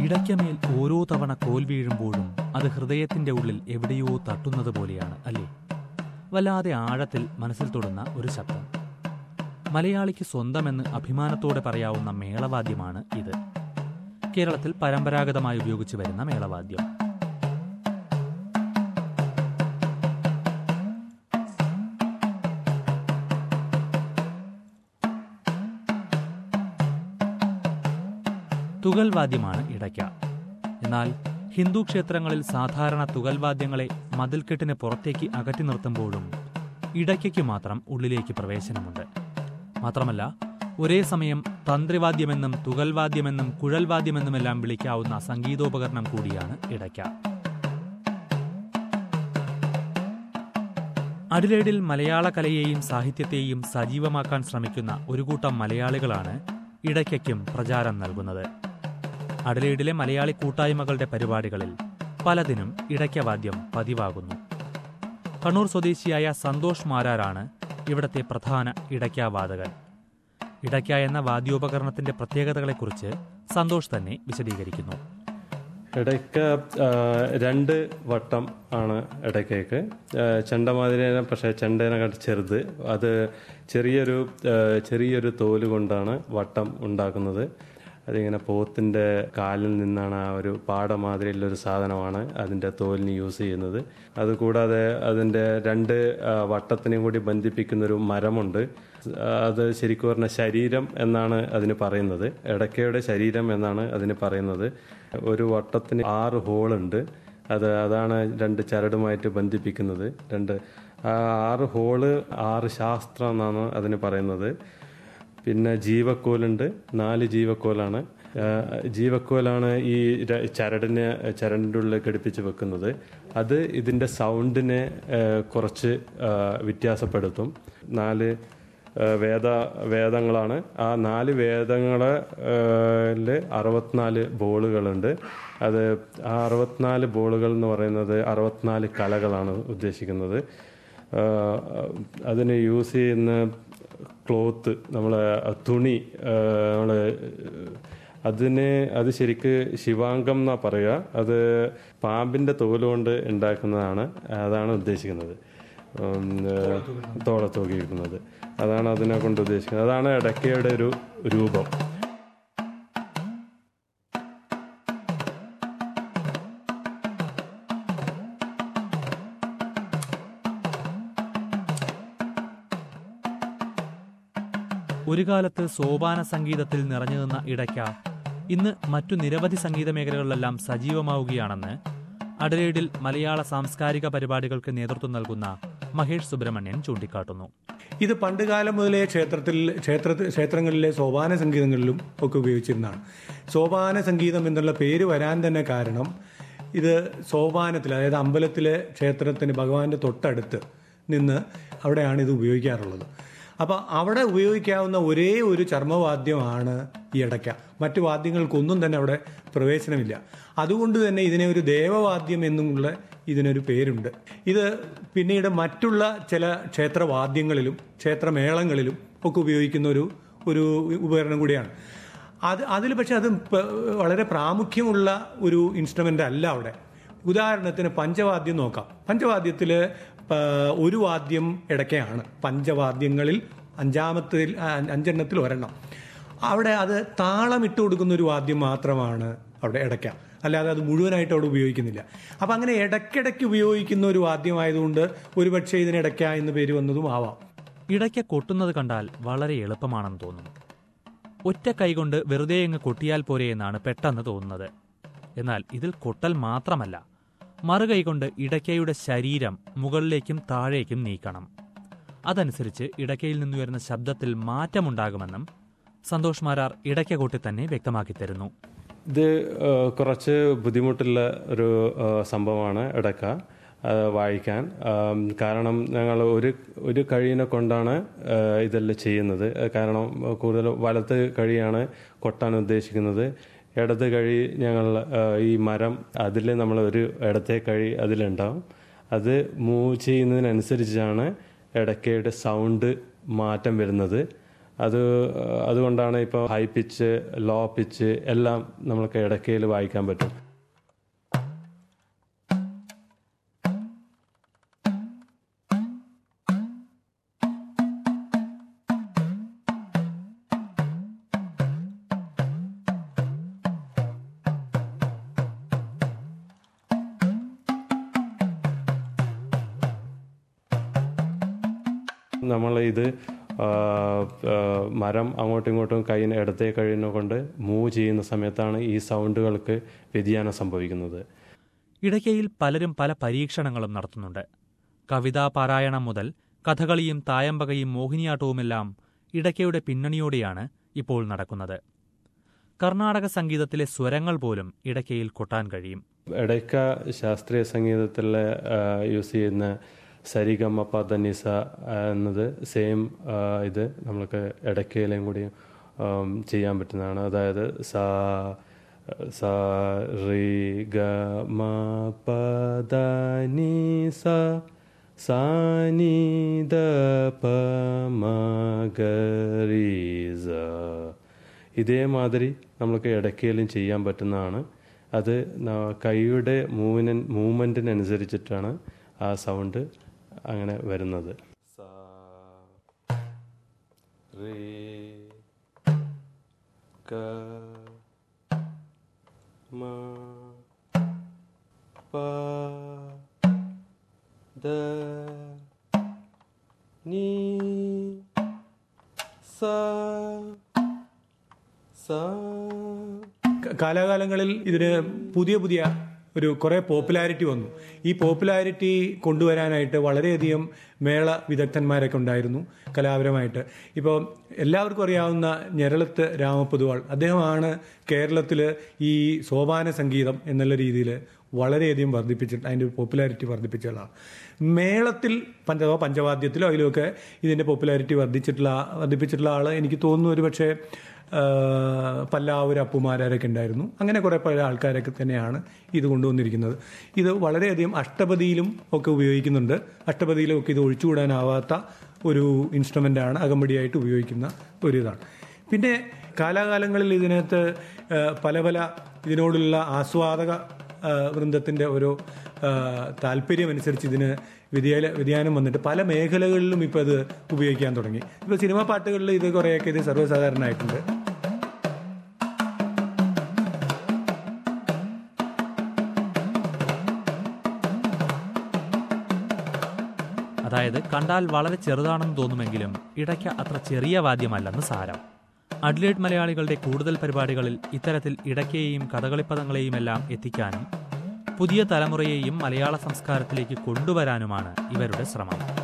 ഇടയ്ക്കമേൽ ഓരോ തവണ കോൽ വീഴുമ്പോഴും അത് ഹൃദയത്തിന്റെ ഉള്ളിൽ എവിടെയോ തട്ടുന്നത് പോലെയാണ് അല്ലേ വല്ലാതെ ആഴത്തിൽ മനസ്സിൽ തൊടുന്ന ഒരു ശബ്ദം മലയാളിക്ക് സ്വന്തമെന്ന് അഭിമാനത്തോടെ പറയാവുന്ന മേളവാദ്യമാണ് ഇത് കേരളത്തിൽ പരമ്പരാഗതമായി ഉപയോഗിച്ചു വരുന്ന മേളവാദ്യം തുകൽവാദ്യമാണ് ഇടയ്ക്ക എന്നാൽ ഹിന്ദു ക്ഷേത്രങ്ങളിൽ സാധാരണ തുകൽവാദ്യങ്ങളെ മതിൽക്കെട്ടിന് പുറത്തേക്ക് അകറ്റി നിർത്തുമ്പോഴും ഇടയ്ക്കയ്ക്ക് മാത്രം ഉള്ളിലേക്ക് പ്രവേശനമുണ്ട് മാത്രമല്ല ഒരേ സമയം തന്ത്രിവാദ്യമെന്നും തുകൽവാദ്യമെന്നും കുഴൽവാദ്യമെന്നുമെല്ലാം വിളിക്കാവുന്ന സംഗീതോപകരണം കൂടിയാണ് ഇടയ്ക്ക അഡിലേഡിൽ മലയാള കലയെയും സാഹിത്യത്തെയും സജീവമാക്കാൻ ശ്രമിക്കുന്ന ഒരു കൂട്ടം മലയാളികളാണ് ഇടയ്ക്കും പ്രചാരം നൽകുന്നത് അഡലേഡിലെ മലയാളി കൂട്ടായ്മകളുടെ പരിപാടികളിൽ പലതിനും ഇടയ്ക്കവാദ്യം പതിവാകുന്നു കണ്ണൂർ സ്വദേശിയായ സന്തോഷ് മാരാരാണ് ഇവിടത്തെ പ്രധാന ഇടയ്ക്കാവാദകൻ ഇടയ്ക്ക എന്ന വാദ്യോപകരണത്തിന്റെ പ്രത്യേകതകളെക്കുറിച്ച് സന്തോഷ് തന്നെ വിശദീകരിക്കുന്നു ഇടയ്ക്ക ആ, രണ്ട് വട്ടം ആണ് ഇടയ്ക്കേക്ക് ചെണ്ടമാതിരിനെ പക്ഷേ ചെണ്ടേനെക്കാട്ട് ചെറുത് അത് ചെറിയൊരു ആ, ചെറിയൊരു തോല് കൊണ്ടാണ് വട്ടം ഉണ്ടാക്കുന്നത് അതിങ്ങനെ പോത്തിൻ്റെ കാലിൽ നിന്നാണ് ആ ഒരു പാടമാതിരിയുള്ള ഒരു സാധനമാണ് അതിൻ്റെ തോലിന് യൂസ് ചെയ്യുന്നത് അതുകൂടാതെ അതിൻ്റെ രണ്ട് ആ, വട്ടത്തിനെയും കൂടി ബന്ധിപ്പിക്കുന്ന ഒരു മരമുണ്ട് അത് ശരിക്കും പറഞ്ഞ ശരീരം എന്നാണ് അതിന് പറയുന്നത് ഇടയ്ക്കയുടെ ശരീരം എന്നാണ് അതിന് പറയുന്നത് ഒരു വട്ടത്തിന് ആറ് ഹോളുണ്ട് അത് അതാണ് രണ്ട് ചരടുമായിട്ട് ബന്ധിപ്പിക്കുന്നത് രണ്ട് ആ ആറ് ഹോള് ആറ് ശാസ്ത്രം എന്നാണ് അതിന് പറയുന്നത് പിന്നെ ജീവക്കോലുണ്ട് നാല് ജീവക്കോലാണ് ആ, ജീവക്കോലാണ് ഈ ര- ചരടിനെ ചരടിൻ്റെ ഉള്ളിൽ ഘടിപ്പിച്ച് വെക്കുന്നത് അത് ഇതിൻ്റെ സൗണ്ടിനെ ആ, കുറച്ച് ആ, വ്യത്യാസപ്പെടുത്തും നാല് ആ, വേദ വേദങ്ങളാണ് ആ നാല് വേദങ്ങളിൽ അറുപത്തിനാല് ബോളുകളുണ്ട് അത് ആ അറുപത്തിനാല് ബോളുകൾ എന്ന് പറയുന്നത് അറുപത്തിനാല് കലകളാണ് ഉദ്ദേശിക്കുന്നത് ആ, അതിന് യൂസ് ചെയ്യുന്ന ക്ലോത്ത് നമ്മളെ തുണി നമ്മൾ അതിന് അത് ശരിക്ക് ശിവാംഗം എന്നാ പറയുക അത് പാമ്പിന്റെ തോല് കൊണ്ട് ഉണ്ടാക്കുന്നതാണ് അതാണ് ഉദ്ദേശിക്കുന്നത് ഉം, ഏഹ്, തോള തൂക്കിയിരിക്കുന്നത് അതാണ് അതിനെ കൊണ്ട് ഉദ്ദേശിക്കുന്നത് അതാണ് ഇടയ്ക്കയുടെ ഒരു രൂപം ഒരു കാലത്ത് സോപാന സംഗീതത്തിൽ നിറഞ്ഞു നിന്ന ഇടയ്ക്ക ഇന്ന് മറ്റു നിരവധി സംഗീത മേഖലകളിലെല്ലാം സജീവമാവുകയാണെന്ന് അഡലേഡിൽ മലയാള സാംസ്കാരിക പരിപാടികൾക്ക് നേതൃത്വം നൽകുന്ന മഹേഷ് സുബ്രഹ്മണ്യൻ ചൂണ്ടിക്കാട്ടുന്നു ഇത് പണ്ടുകാലം മുതലേ ക്ഷേത്രത്തിൽ ക്ഷേത്ര ക്ഷേത്രങ്ങളിലെ സോപാന സംഗീതങ്ങളിലും ഒക്കെ ഉപയോഗിച്ചിരുന്നതാണ് സോപാന സംഗീതം എന്നുള്ള പേര് വരാൻ തന്നെ കാരണം ഇത് സോപാനത്തിൽ അതായത് അമ്പലത്തിലെ ക്ഷേത്രത്തിന് ഭഗവാന്റെ തൊട്ടടുത്ത് നിന്ന് അവിടെയാണ് ഇത് ഉപയോഗിക്കാറുള്ളത് അപ്പോൾ അവിടെ ഉപയോഗിക്കാവുന്ന ഒരേ ഒരു ചർമ്മവാദ്യമാണ് ഈ ഇടയ്ക്ക മറ്റു വാദ്യങ്ങൾക്കൊന്നും തന്നെ അവിടെ പ്രവേശനമില്ല അതുകൊണ്ട് തന്നെ ഇതിനെ ഒരു ദേവവാദ്യം എന്നുമുള്ള ഇതിനൊരു പേരുണ്ട് ഇത് പിന്നീട് മറ്റുള്ള ചില ക്ഷേത്രവാദ്യങ്ങളിലും ക്ഷേത്രമേളങ്ങളിലും ഒക്കെ ഉപയോഗിക്കുന്ന ഒരു ഒരു ഉപകരണം കൂടിയാണ് അത് അതിൽ പക്ഷെ അത് പ- വളരെ പ്രാമുഖ്യമുള്ള ഒരു ഇൻസ്ട്രുമെൻ്റ് അല്ല അവിടെ ഉദാഹരണത്തിന് പഞ്ചവാദ്യം നോക്കാം പഞ്ചവാദ്യത്തിൽ ഒരു വാദ്യം ഇടയ്ക്കയാണ് പഞ്ചവാദ്യങ്ങളിൽ അഞ്ചാമത്തിൽ ആ, അഞ്ചെണ്ണത്തിൽ ഒരെണ്ണം അവിടെ അത് താളമിട്ട് കൊടുക്കുന്ന ഒരു വാദ്യം മാത്രമാണ് അവിടെ ഇടയ്ക്ക അല്ലാതെ അത് മുഴുവനായിട്ട് അവിടെ ഉപയോഗിക്കുന്നില്ല അപ്പം അങ്ങനെ ഇടയ്ക്കിടയ്ക്ക് ഉപയോഗിക്കുന്ന ഒരു വാദ്യമായതുകൊണ്ട് ഒരുപക്ഷെ ഇതിന് ഇടയ്ക്ക എന്ന് പേര് വന്നതും ആവാം ഇടയ്ക്ക കൊട്ടുന്നത് കണ്ടാൽ വളരെ എളുപ്പമാണെന്ന് തോന്നും ഒറ്റ കൈകൊണ്ട് വെറുതെ അങ്ങ് കൊട്ടിയാൽ പോരെ എന്നാണ് പെട്ടെന്ന് തോന്നുന്നത് എന്നാൽ ഇതിൽ കൊട്ടൽ മാത്രമല്ല മറുകൈകൊണ്ട് ഇടയ്ക്കയുടെ ശരീരം മുകളിലേക്കും താഴേക്കും നീക്കണം അതനുസരിച്ച് ഇടയ്ക്കയിൽ നിന്നുയരുന്ന ശബ്ദത്തിൽ മാറ്റമുണ്ടാകുമെന്നും സന്തോഷ് മാരാർ ഇടയ്ക്ക കൊട്ടി തന്നെ വ്യക്തമാക്കി തരുന്നു ഇത് ആ, കുറച്ച് ബുദ്ധിമുട്ടുള്ള ഒരു ആ, സംഭവമാണ് ഇടക്ക ആ, വായിക്കാൻ ആം, കാരണം ഞങ്ങൾ ഒരു ഒരു കഴിയിനെ കൊണ്ടാണ് ആ, ഇതെല്ലാം ചെയ്യുന്നത് കാരണം കൂടുതൽ വലത്ത് കഴിയാണ് കൊട്ടാൻ ഉദ്ദേശിക്കുന്നത് ഇടത് കഴി ഞങ്ങൾ ആ, ഈ മരം അതിൽ നമ്മൾ ഒരു ഇടത്തെ കഴി അതിലുണ്ടാവും അത് മൂവ് ചെയ്യുന്നതിനനുസരിച്ചാണ് ഇടയ്ക്കയുടെ സൗണ്ട് മാറ്റം വരുന്നത് അത് അതുകൊണ്ടാണ് ഇപ്പോൾ ഹൈ പിച്ച് ലോ പിച്ച് എല്ലാം നമ്മൾക്ക് ഇടയ്ക്കയിൽ വായിക്കാൻ പറ്റും നമ്മൾ ഇത് ആ, ആ, മരം അങ്ങോട്ടും ഇങ്ങോട്ടും കൈ ഇടത്തേ കഴിയുന്ന കൊണ്ട് മൂവ് ചെയ്യുന്ന സമയത്താണ് ഈ സൗണ്ടുകൾക്ക് വ്യതിയാനം സംഭവിക്കുന്നത് ഇടയ്ക്കയിൽ പലരും പല പരീക്ഷണങ്ങളും നടത്തുന്നുണ്ട് കവിതാ പാരായണം മുതൽ കഥകളിയും തായമ്പകയും മോഹിനിയാട്ടവുമെല്ലാം ഇടയ്ക്കയുടെ പിന്നണിയോടെയാണ് ഇപ്പോൾ നടക്കുന്നത് കർണാടക സംഗീതത്തിലെ സ്വരങ്ങൾ പോലും ഇടയ്ക്കയിൽ കൊട്ടാൻ കഴിയും ഇടയ്ക്ക ശാസ്ത്രീയ സംഗീതത്തിൽ യൂസ് ചെയ്യുന്ന സരിഗമ പദനിസ എന്നത് സെയിം ഇത് നമ്മൾക്ക് ഇടയ്ക്കയിലും കൂടി ആം, ചെയ്യാൻ പറ്റുന്നതാണ് അതായത് സാ സാ റി ഗ മ പ ദ നി സ സാ നി ദ പ മ ഗ രി സ ഇതേമാതിരി നമുക്ക് ഇടയ്ക്കയിലും ചെയ്യാൻ പറ്റുന്നതാണ് അത് ന- കൈയുടെ മൂവിന് മൂവ്മെൻറ്റിനനുസരിച്ചിട്ടാണ് ആ സൗണ്ട് അങ്ങനെ വരുന്നത് സാ, റേ, ക, മ, പ, ദ, നീ, സ, സ, ക- കാലാകാലങ്ങളിൽ ഇതിന് പുതിയ പുതിയ ഒരു കുറേ പോപ്പുലാരിറ്റി വന്നു ഈ പോപ്പുലാരിറ്റി കൊണ്ടുവരാനായിട്ട് വളരെയധികം മേള വിദഗ്ധന്മാരൊക്കെ ഉണ്ടായിരുന്നു കലാപരമായിട്ട് ഇപ്പോൾ എല്ലാവർക്കും അറിയാവുന്ന ഞെരളത്ത് രാമപൊതുവാൾ അദ്ദേഹമാണ് കേരളത്തിൽ ഈ സോപാന സംഗീതം എന്നുള്ള രീതിയിൽ വളരെയധികം വർദ്ധിപ്പിച്ചിട്ട് അതിൻ്റെ ഒരു പോപ്പുലാരിറ്റി വർദ്ധിപ്പിച്ച ആളാണ് മേളത്തിൽ പഞ്ച പഞ്ചവാദ്യത്തിലോ അതിലൊക്കെ ഇതിൻ്റെ പോപ്പുലാരിറ്റി വർദ്ധിച്ചിട്ടുള്ള വർദ്ധിപ്പിച്ചിട്ടുള്ള ആൾ എനിക്ക് തോന്നുന്നു ഒരു പക്ഷേ പല്ലാവൂർ അപ്പുമാരൊക്കെ ഉണ്ടായിരുന്നു അങ്ങനെ കുറേ പല ആൾക്കാരൊക്കെ തന്നെയാണ് ഇത് കൊണ്ടുവന്നിരിക്കുന്നത് ഇത് വളരെയധികം അഷ്ടപതിയിലും ഒക്കെ ഉപയോഗിക്കുന്നുണ്ട് അഷ്ടപതിയിലും ഒക്കെ ഇത് ഒഴിച്ചുകൂടാനാവാത്ത ഒരു ഇൻസ്ട്രുമെൻ്റാണ് അകമ്പടിയായിട്ട് ഉപയോഗിക്കുന്ന ഒരു ഇതാണ് പിന്നെ കാലാകാലങ്ങളിൽ ഇതിനകത്ത് ആ, പല പല ഇതിനോടുള്ള ആസ്വാദക ആ, വൃന്ദത്തിൻ്റെ ഓരോ ആ, താല്പര്യമനുസരിച്ച് ഇതിന് വ്യതിയാന വ്യതിയാനം വന്നിട്ട് പല മേഖലകളിലും ഇപ്പോൾ ഇത് ഉപയോഗിക്കാൻ തുടങ്ങി ഇപ്പോൾ സിനിമാ പാട്ടുകളിൽ ഇത് കുറേയൊക്കെ ഇത് സർവ്വസാധാരണമായിട്ടുണ്ട് അതായത് കണ്ടാൽ വളരെ ചെറുതാണെന്ന് തോന്നുമെങ്കിലും ഇടയ്ക്ക് അത്ര ചെറിയ വാദ്യമല്ലെന്ന് സാരം അഡ്ലേഡ് മലയാളികളുടെ കൂടുതൽ പരിപാടികളിൽ ഇത്തരത്തിൽ ഇടയ്ക്കയെയും കഥകളിപ്പദങ്ങളെയും എല്ലാം എത്തിക്കാനും പുതിയ തലമുറയെയും മലയാള സംസ്കാരത്തിലേക്ക് കൊണ്ടുവരാനുമാണ് ഇവരുടെ ശ്രമം